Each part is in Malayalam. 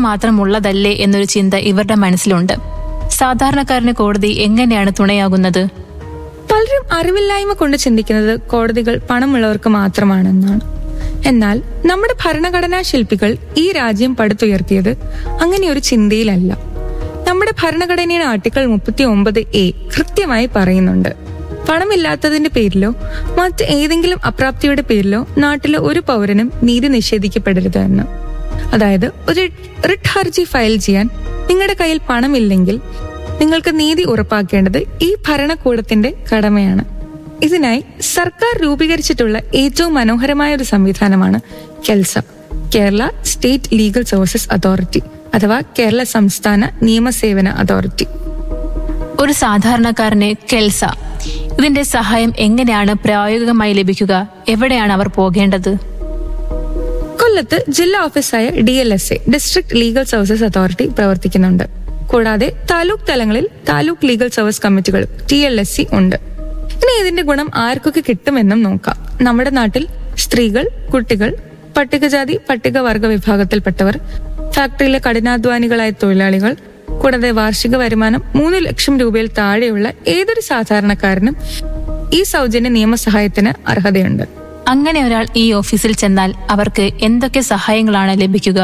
മാത്രമുള്ളതല്ലേ എന്നൊരു ചിന്ത ഇവരുടെ മനസ്സിലുണ്ട് സാധാരണക്കാരന് കോടതി എങ്ങനെയാണ് തുണയാകുന്നത് പലരും അറിവില്ലായ്മ കൊണ്ട് ചിന്തിക്കുന്നത് കോടതികൾ പണമുള്ളവർക്ക് മാത്രമാണെന്നാണ് എന്നാൽ നമ്മുടെ ഭരണഘടനാ ശില്പികൾ ഈ രാജ്യം പടുത്തുയർത്തിയത് അങ്ങനെ ഒരു ചിന്തയിലല്ല നമ്മുടെ ഭരണഘടനയുടെ ആർട്ടിക്കിൾ മുപ്പത്തി ഒമ്പത് എ കൃത്യമായി പറയുന്നുണ്ട് പണമില്ലാത്തതിന്റെ പേരിലോ മറ്റ് ഏതെങ്കിലും അപ്രാപ്തിയുടെ പേരിലോ നാട്ടിലെ ഒരു പൗരനും നീതി നിഷേധിക്കപ്പെടരുത് എന്ന് അതായത് ഒരു റിട്ട് ഹർജി ഫയൽ ചെയ്യാൻ നിങ്ങളുടെ കയ്യിൽ പണമില്ലെങ്കിൽ നിങ്ങൾക്ക് നീതി ഉറപ്പാക്കേണ്ടത് ഈ ഭരണകൂടത്തിന്റെ കടമയാണ് ഇതിനായി സർക്കാർ രൂപീകരിച്ചിട്ടുള്ള ഏറ്റവും മനോഹരമായ ഒരു സംവിധാനമാണ് KELSA Kerala state legal services authority അഥവാ കേരള സംസ്ഥാന നിയമസേവന അതോറിറ്റി ഒരു സാധാരണക്കാരന് കെൽസ ഇതിന്റെ സഹായം എങ്ങനെയാണ് പ്രായോഗികമായി ലഭിക്കുക എവിടെയാണ് അവർ പോകേണ്ടത് കൊല്ലത്ത് ജില്ലാ ഓഫീസായ D L S A district legal services authority പ്രവർത്തിക്കുന്നുണ്ട് കൂടാതെ താലൂക്ക് തലങ്ങളിൽ താലൂക്ക് ലീഗൽ സർവീസ് കമ്മിറ്റികൾ ടി എൽ എസ് സി ഉണ്ട് ഇനി ഇതിന്റെ ഗുണം ആർക്കൊക്കെ കിട്ടുമെന്നും നോക്കാം നമ്മുടെ നാട്ടിൽ സ്ത്രീകൾ കുട്ടികൾ പട്ടികജാതി പട്ടികവർഗ വിഭാഗത്തിൽപ്പെട്ടവർ ഫാക്ടറിയിലെ കഠിനാധ്വാനികളായ തൊഴിലാളികൾ കൂടാതെ വാർഷിക വരുമാനം മൂന്ന് ലക്ഷം രൂപയിൽ താഴെയുള്ള ഏതൊരു സാധാരണക്കാരനും ഈ സൗജന്യ നിയമസഹായത്തിന് അർഹതയുണ്ട് അങ്ങനെ ഒരാൾ ഈ ഓഫീസിൽ ചെന്നാൽ അവർക്ക് എന്തൊക്കെ സഹായങ്ങളാണ് ലഭിക്കുക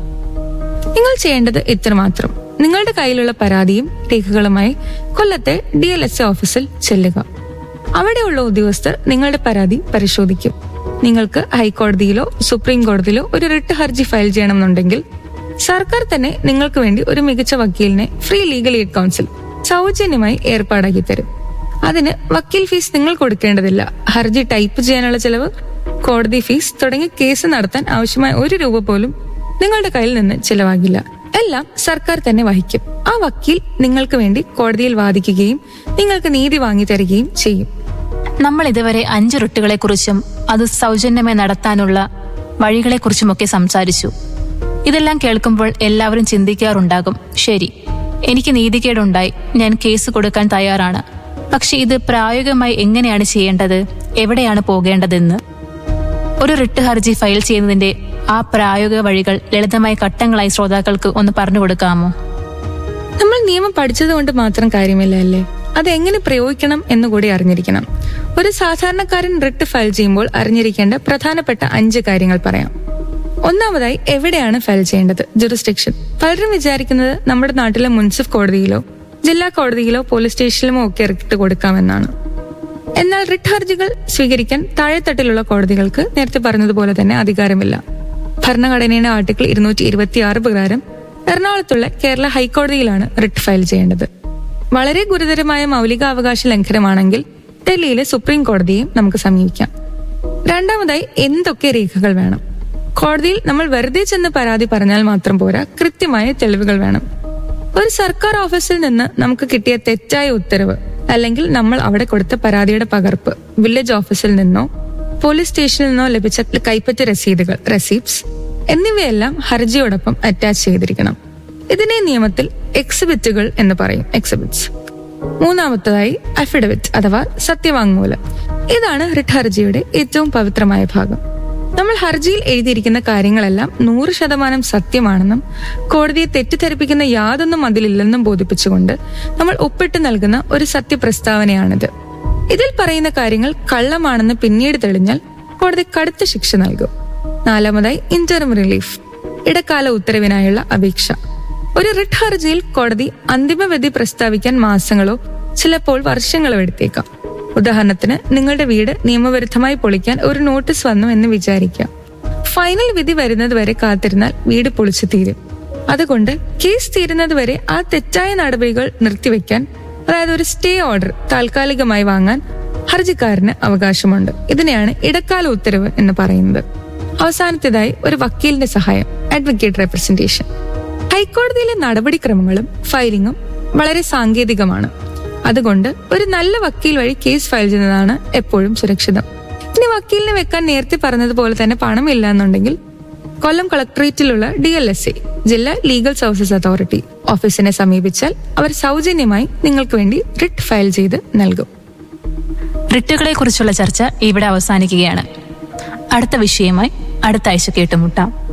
നിങ്ങൾ ചെയ്യേണ്ടത് ഇത്രമാത്രം നിങ്ങളുടെ കയ്യിലുള്ള പരാതിയും രേഖകളുമായി കൊല്ലത്തെ ഡി എൽ എസ് ഓഫീസിൽ ചെല്ലുക അവിടെയുള്ള ഉദ്യോഗസ്ഥർ നിങ്ങളുടെ പരാതി പരിശോധിക്കും നിങ്ങൾക്ക് ഹൈക്കോടതിയിലോ സുപ്രീം കോടതിയിലോ ഒരു റിട്ട് ഹർജി ഫയൽ ചെയ്യണമെന്നുണ്ടെങ്കിൽ സർക്കാർ തന്നെ നിങ്ങൾക്ക് വേണ്ടി ഒരു മികച്ച വക്കീലിനെ ഫ്രീ ലീഗൽ എയ്ഡ് കൗൺസിൽ സൗജന്യമായി ഏർപ്പാടാക്കി തരും അതിന് വക്കീൽ ഫീസ് നിങ്ങൾ കൊടുക്കേണ്ടതില്ല ഹർജി ടൈപ്പ് ചെയ്യാനുള്ള ചെലവ് കോടതി ഫീസ് തുടങ്ങി കേസ് നടത്താൻ ആവശ്യമായ ഒരു രൂപ പോലും നിങ്ങളുടെ കയ്യിൽ നിന്ന് ചിലവാകില്ല എല്ലാം സർക്കാർ തന്നെ വഹിക്കും ആ വക്കീൽ നിങ്ങൾക്ക് വേണ്ടി കോടതിയിൽ വാദിക്കുകയും നിങ്ങൾക്ക് നീതി വാങ്ങി തരികയും ചെയ്യും നമ്മൾ ഇതുവരെ അഞ്ച് റിട്ടുകളെക്കുറിച്ചും അത് സൗജന്യമായി നടത്താനുള്ള വഴികളെക്കുറിച്ചുമൊക്കെ സംസാരിച്ചു ഇതെല്ലാം കേൾക്കുമ്പോൾ എല്ലാവരും ചിന്തിക്കാറുണ്ടാകും ശരി എനിക്ക് നീതികേടുണ്ടായി ഞാൻ കേസ് കൊടുക്കാൻ തയ്യാറാണ് പക്ഷെ ഇത് പ്രായോഗികമായി എങ്ങനെയാണ് ചെയ്യേണ്ടത് എവിടെയാണ് പോകേണ്ടതെന്ന് ഒരു റിട്ട് ഹർജി ഫയൽ ചെയ്യുന്നതിന്റെ ആ പ്രായോഗിക വഴികൾ ലളിതമായ ഘട്ടങ്ങളായി ശ്രോതാക്കൾക്ക് ഒന്ന് പറഞ്ഞു കൊടുക്കാമോ നമ്മൾ നിയമം പഠിച്ചതുകൊണ്ട് മാത്രം കാര്യമില്ല അല്ലേ അത് എങ്ങനെ പ്രയോഗിക്കണം എന്ന് കൂടി അറിഞ്ഞിരിക്കണം ഒരു സാധാരണക്കാരൻ റിട്ട് ഫയൽ ചെയ്യുമ്പോൾ അറിഞ്ഞിരിക്കേണ്ട പ്രധാനപ്പെട്ട അഞ്ച് കാര്യങ്ങൾ പറയാം ഒന്നാമതായി എവിടെയാണ് ഫയൽ ചെയ്യേണ്ടത് ജുറിസ്ഡിക്ഷൻ പലരും വിചാരിക്കുന്നത് നമ്മുടെ നാട്ടിലെ മുൻസിഫ് കോടതിയിലോ ജില്ലാ കോടതിയിലോ പോലീസ് സ്റ്റേഷനിലോ ഒക്കെ റിട്ട് കൊടുക്കാമെന്നാണ് എന്നാൽ റിട്ട് ഹർജികൾ സ്വീകരിക്കാൻ താഴെത്തട്ടിലുള്ള കോടതികൾക്ക് നേരത്തെ പറഞ്ഞതുപോലെ തന്നെ അധികാരമില്ല ഭരണഘടനയുടെ ആർട്ടിക്കിൾ ഇരുന്നൂറ്റി ഇരുപത്തി ആറ് പ്രകാരം എറണാകുളത്തുള്ള കേരള ഹൈക്കോടതിയിലാണ് റിട്ട് ഫയൽ ചെയ്യേണ്ടത് വളരെ ഗുരുതരമായ മൗലികാവകാശ ലംഘനമാണെങ്കിൽ ഡൽഹിയിലെ സുപ്രീം കോടതിയെയും നമുക്ക് സമീപിക്കാം രണ്ടാമതായി എന്തൊക്കെ രേഖകൾ വേണം കോടതിയിൽ നമ്മൾ വെറുതെ ചെന്ന് പരാതി പറഞ്ഞാൽ മാത്രം പോരാ കൃത്യമായ തെളിവുകൾ വേണം ഒരു സർക്കാർ ഓഫീസിൽ നിന്ന് നമുക്ക് കിട്ടിയ തെറ്റായ ഉത്തരവ് അല്ലെങ്കിൽ നമ്മൾ അവിടെ കൊടുത്ത പരാതിയുടെ പകർപ്പ് വില്ലേജ് ഓഫീസിൽ നിന്നോ പോലീസ് സ്റ്റേഷനിൽ നിന്നോ ലഭിച്ച കൈപ്പറ്റ രസീതുകൾ റെസീപ്റ്റ്സ് എന്നിവയെല്ലാം ഹർജിയോടൊപ്പം അറ്റാച്ച് ചെയ്തിരിക്കണം ഇതിനെ നിയമത്തിൽ എക്സിബിറ്റുകൾ എന്ന് പറയും എക്സിബിറ്റ്സ് മൂന്നാമത്തതായി അഫിഡവിറ്റ് അഥവാ സത്യവാങ്മൂലം ഇതാണ് റിട്ട് ഹർജിയുടെ ഏറ്റവും പവിത്രമായ ഭാഗം നമ്മൾ ഹർജിയിൽ എഴുതിയിരിക്കുന്ന കാര്യങ്ങളെല്ലാം നൂറ് ശതമാനം സത്യമാണെന്നും കോടതിയെ തെറ്റിദ്ധരിപ്പിക്കുന്ന യാതൊന്നും അതിലില്ലെന്നും ബോധിപ്പിച്ചുകൊണ്ട് നമ്മൾ ഒപ്പിട്ട് നൽകുന്ന ഒരു സത്യപ്രസ്താവനയാണിത് ഇതിൽ പറയുന്ന കാര്യങ്ങൾ കള്ളമാണെന്ന് പിന്നീട് തെളിഞ്ഞാൽ കോടതി കടുത്ത ശിക്ഷ നൽകും നാലാമതായി ഇന്റർം റിലീഫ് ഇടക്കാല ഉത്തരവിനായുള്ള അപേക്ഷ ഒരു റിട്ട് ഹർജിയിൽ കോടതി അന്തിമവിധി പ്രസ്താവിക്കാൻ മാസങ്ങളോ ചിലപ്പോൾ വർഷങ്ങളോ എടുത്തേക്കാം ഉദാഹരണത്തിന് നിങ്ങളുടെ വീട് നിയമവിരുദ്ധമായി പൊളിക്കാൻ ഒരു നോട്ടീസ് വന്നു എന്ന് വിചാരിക്കാം ഫൈനൽ വിധി വരുന്നത് വരെ കാത്തിരുന്നാൽ വീട് പൊളിച്ചു തീരും അതുകൊണ്ട് കേസ് തീരുന്നത് വരെ ആ തെറ്റായ നടപടികൾ നിർത്തിവെക്കാൻ അതായത് ഒരു സ്റ്റേ ഓർഡർ താൽക്കാലികമായി വാങ്ങാൻ ഹർജിക്കാരന് അവകാശമുണ്ട് ഇതിനെയാണ് ഇടക്കാല ഉത്തരവ് എന്ന് പറയുന്നത് അവസാനത്തേതായി ഒരു വക്കീലിന്റെ സഹായം അഡ്വക്കേറ്റ് റെപ്രസെന്റേഷൻ ഹൈക്കോടതിയിലെ നടപടിക്രമങ്ങളും ഫയലിംഗും വളരെ സാങ്കേതികമാണ് അതുകൊണ്ട് ഒരു നല്ല വക്കീൽ വഴി കേസ് ഫയൽ ചെയ്യുന്നതാണ് എപ്പോഴും സുരക്ഷിതം ഇനി വക്കീലിനെ വെക്കാൻ നേരത്തെ പറഞ്ഞതുപോലെ തന്നെ പണമില്ല എന്നുണ്ടെങ്കിൽ കൊല്ലം കളക്ടറേറ്റിലുള്ള ഡി എൽ എസ് എ ജില്ലാ ലീഗൽ സർവീസസ് അതോറിറ്റി ഓഫീസിനെ സമീപിച്ചാൽ അവർ സൗജന്യമായി നിങ്ങൾക്ക് വേണ്ടി റിട്ട് ഫയൽ ചെയ്ത് നൽകും റിട്ടുകളെ കുറിച്ചുള്ള ചർച്ച ഇവിടെ അവസാനിക്കുകയാണ് അടുത്ത വിഷയമായി അടുത്ത ആഴ്ച കേട്ടുമുട്ടാം